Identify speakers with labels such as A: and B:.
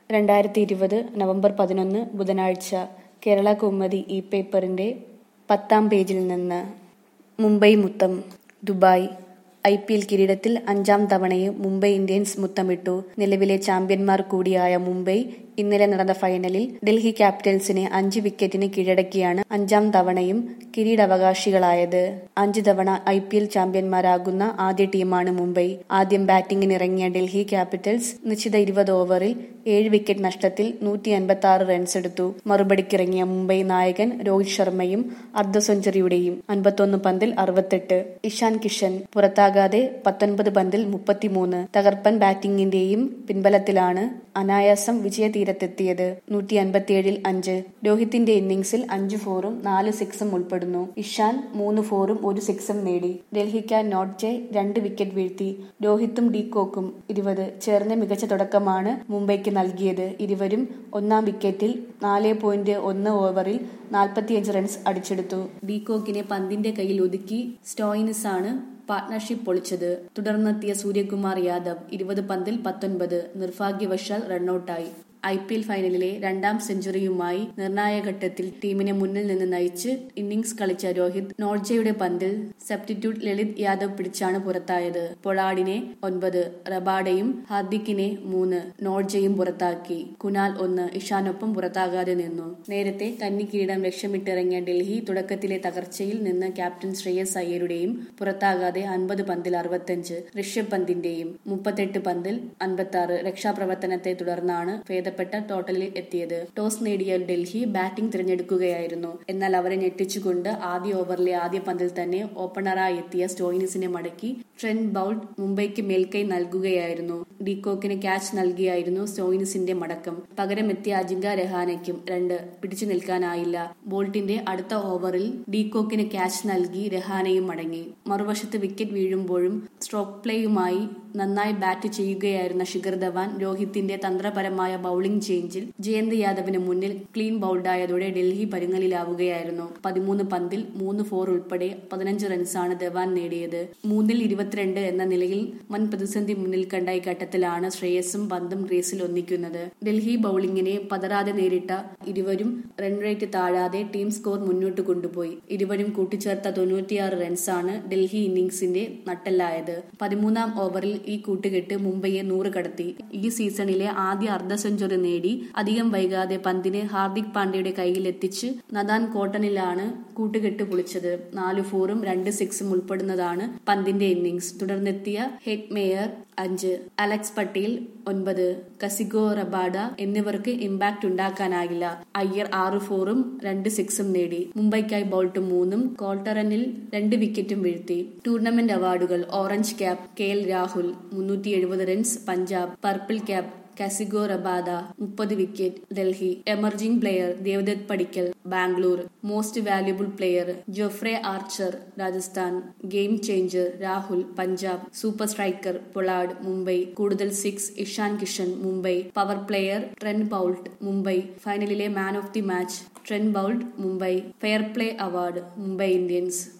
A: രണ്ടായിരത്തി ഇരുപത് നവംബർ പതിനൊന്ന് ബുധനാഴ്ച കേരള കൗമുദി ഇ പേപ്പറിന്റെ പത്താം പേജിൽ നിന്ന് മുംബൈ മുത്തം ദുബായ് ഐ പി എൽ കിരീടത്തിൽ അഞ്ചാം തവണയും മുംബൈ ഇന്ത്യൻസ് മുത്തമിട്ടു നിലവിലെ ചാമ്പ്യന്മാർ കൂടിയായ മുംബൈ ഇന്നലെ നടന്ന ഫൈനലിൽ ഡൽഹി ക്യാപിറ്റൽസിനെ അഞ്ച് വിക്കറ്റിന് കീഴടക്കിയാണ് അഞ്ചാം തവണയും കിരീടാവകാശികളായത് അഞ്ച് തവണ ഐ പി എൽ ചാമ്പ്യന്മാരാകുന്ന ആദ്യ ടീമാണ് മുംബൈ ആദ്യം ബാറ്റിംഗിനിറങ്ങിയ ഡൽഹി ക്യാപിറ്റൽസ് നിശ്ചിത ഇരുപത് ഓവറിൽ ഏഴ് വിക്കറ്റ് നഷ്ടത്തിൽ നൂറ്റി അൻപത്തി ആറ് റൺസ് എടുത്തു മറുപടിക്കിറങ്ങിയ മുംബൈ നായകൻ രോഹിത് ശർമ്മയും അർദ്ധ സെഞ്ചുറിയുടെയും അൻപത്തൊന്ന് പന്തിൽ അറുപത്തെട്ട് ഇഷാൻ കിഷൻ പുറത്താകാതെ പത്തൊൻപത് പന്തിൽ മുപ്പത്തിമൂന്ന് തകർപ്പൻ ബാറ്റിംഗിന്റെയും പിൻബലത്തിലാണ് അനായാസം വിജയതീരത്തെത്തിയത് നൂറ്റി അൻപത്തിയേഴിൽ അഞ്ച് രോഹിത്തിന്റെ ഇന്നിംഗ്സിൽ അഞ്ച് ഫോറും നാല് സിക്സും ഉൾപ്പെടുന്നു ഇഷാൻ മൂന്ന് ഫോറും ഒരു സിക്സും നേടി ഡൽഹിക്ക നോട്ട്ജെ രണ്ട് വിക്കറ്റ് വീഴ്ത്തി രോഹിത്തും ഡീകോക്കും ഇരുപത് ചേർന്ന് മികച്ച തുടക്കമാണ് മുംബൈക്ക് നൽകിയത് ഇരുവരും ഒന്നാം വിക്കറ്റിൽ നാല് പോയിന്റ് ഒന്ന് ഓവറിൽ നാൽപ്പത്തിയഞ്ച് റൺസ് അടിച്ചെടുത്തു ഡീകോക്കിനെ പന്തിന്റെ കയ്യിൽ ഒതുക്കി സ്റ്റോയിനിസ് ആണ് പാർട്ട്ണർഷിപ്പ് പൊളിച്ചത് തുടർന്നെത്തിയ സൂര്യകുമാർ യാദവ് ഇരുപത് പന്തിൽ പത്തൊൻപത് നിർഭാഗ്യവശാൽ റണ്ണൌട്ടായി ഐ പി എൽ ഫൈനലിലെ രണ്ടാം സെഞ്ചുറിയുമായി നിർണായക ഘട്ടത്തിൽ ടീമിനെ മുന്നിൽ നിന്ന് നയിച്ച് ഇന്നിംഗ്സ് കളിച്ച രോഹിത് നോർജയുടെ പന്തിൽ സബ്സ്റ്റിറ്റ്യൂട്ട് ലളിത് യാദവ് പിടിച്ചാണ് പുറത്തായത് പൊളാഡിനെ ഒൻപത് റബാഡയും ഹാർദിക്കിനെ മൂന്ന് നോർജയും പുറത്താക്കി കുനാൽ ഒന്ന് ഇഷാനൊപ്പം പുറത്താകാതെ നിന്നു നേരത്തെ കന്നി കിരീടം ലക്ഷ്യമിട്ടിറങ്ങിയ ഡൽഹി തുടക്കത്തിലെ തകർച്ചയിൽ നിന്ന് ക്യാപ്റ്റൻ ശ്രേയസ് അയ്യരുടെയും പുറത്താകാതെ അൻപത് പന്തിൽ അറുപത്തഞ്ച് ഋഷഭ് പന്തിന്റെയും മുപ്പത്തെട്ട് പന്തിൽ അൻപത്തി ആറ് രക്ഷാപ്രവർത്തനത്തെ തുടർന്നാണ് ഭേദപ്പെട്ട ടോട്ടലിൽ എത്തിയത് ടോസ് നേടിയ ഡൽഹി ബാറ്റിംഗ് തിരഞ്ഞെടുക്കുകയായിരുന്നു എന്നാൽ അവരെ ഞെട്ടിച്ചുകൊണ്ട് ആദ്യ ഓവറിലെ ആദ്യ പന്തിൽ തന്നെ ഓപ്പണറായി എത്തിയ സ്റ്റോയിനിസിനെ മടക്കി ട്രെൻഡ് ബൌൾട്ട് മുംബൈക്ക് മേൽക്കൈ നൽകുകയായിരുന്നു ഡീകോക്കിന് ക്യാച്ച് നൽകിയായിരുന്നു സ്റ്റോയിനിസിന്റെ മടക്കം പകരമെത്തിയ അജിങ്ക രഹാനയ്ക്കും രണ്ട് പിടിച്ചു നിൽക്കാനായില്ല ബോൾട്ടിന്റെ അടുത്ത ഓവറിൽ ഡീകോക്കിന് ക്യാച്ച് നൽകി രഹാനയും മടങ്ങി മറുവശത്ത് വിക്കറ്റ് വീഴുമ്പോഴും സ്ട്രോക്ക് പ്ലേയുമായി നന്നായി ബാറ്റ് ചെയ്യുകയായിരുന്ന ശിഖർ ധവാൻ രോഹിത്തിന്റെ തന്ത്രപരമായ ബൌളിംഗ് ചേഞ്ചിൽ ജയന്ത് യാദവിന് മുന്നിൽ ക്ലീൻ ബൌൾഡായതോടെ ഡൽഹി പരുങ്ങലിലാവുകയായിരുന്നു പതിമൂന്ന് പന്തിൽ മൂന്ന് ഫോർ ഉൾപ്പെടെ പതിനഞ്ച് റൺസാണ് ധവാൻ നേടിയത് മൂന്നിൽ ഇരുപത്തിരണ്ട് എന്ന നിലയിൽ വൻ പ്രതിസന്ധി മുന്നിൽ കണ്ട ഈ ഘട്ടത്തിലാണ് ശ്രേയസും പന്തും ക്രീസിൽ ഒന്നിക്കുന്നത് ഡൽഹി ബൌളിംഗിനെ പതറാതെ നേരിട്ട ഇരുവരും റൺ റേറ്റ് താഴാതെ ടീം സ്കോർ മുന്നോട്ട് കൊണ്ടുപോയി ഇരുവരും കൂട്ടിച്ചേർത്ത തൊണ്ണൂറ്റിയാറ് റൺസാണ് ഡൽഹി ഇന്നിംഗ്സിന്റെ നട്ടെല്ലായത് പതിമൂന്നാം ഓവറിൽ ഈ കൂട്ടുകെട്ട് മുംബൈയെ നൂറ് കടത്തി ഈ സീസണിലെ ആദ്യ അർദ്ധ സെഞ്ചുറി നേടി അധികം വൈകാതെ പന്തിനെ ഹാർദിക് പാണ്ഡ്യയുടെ കയ്യിലെത്തിച്ച് നദാൻ കോട്ടണിലാണ് കൂട്ടുകെട്ട് പൊളിച്ചത് നാല് ഫോറും രണ്ട് സിക്സും ഉൾപ്പെടുന്നതാണ് പന്തിന്റെ ഇന്നിംഗ്സ് തുടർന്നെത്തിയ ഹെഡ് മേയർ അഞ്ച് അലക്സ് പട്ടേൽ ഒൻപത് കസിഗോ റബാഡ എന്നിവർക്ക് ഇമ്പാക്ട് ഉണ്ടാക്കാനായില്ല അയ്യർ ആറ് ഫോറും രണ്ട് സിക്സും നേടി മുംബൈക്കായി ബോൾട്ട് മൂന്നും കോൾട്ടറനിൽ രണ്ട് വിക്കറ്റും വീഴ്ത്തി ടൂർണമെന്റ് അവാർഡുകൾ orange cap K L Rahul മുന്നൂറ്റി എഴുപത് runs Punjab purple cap Kagiso Rabada മുപ്പത് wicket Delhi emerging player Devdutt Padikkal Bangalore most valuable player Jofra Archer Rajasthan game changer Rahul Punjab super striker Pollard Mumbai കൂടുതൽ six Ishan Kishan Mumbai power player Trent Boult Mumbai ഫൈനലിലെ man of the match Trent Boult Mumbai fair play award Mumbai Indians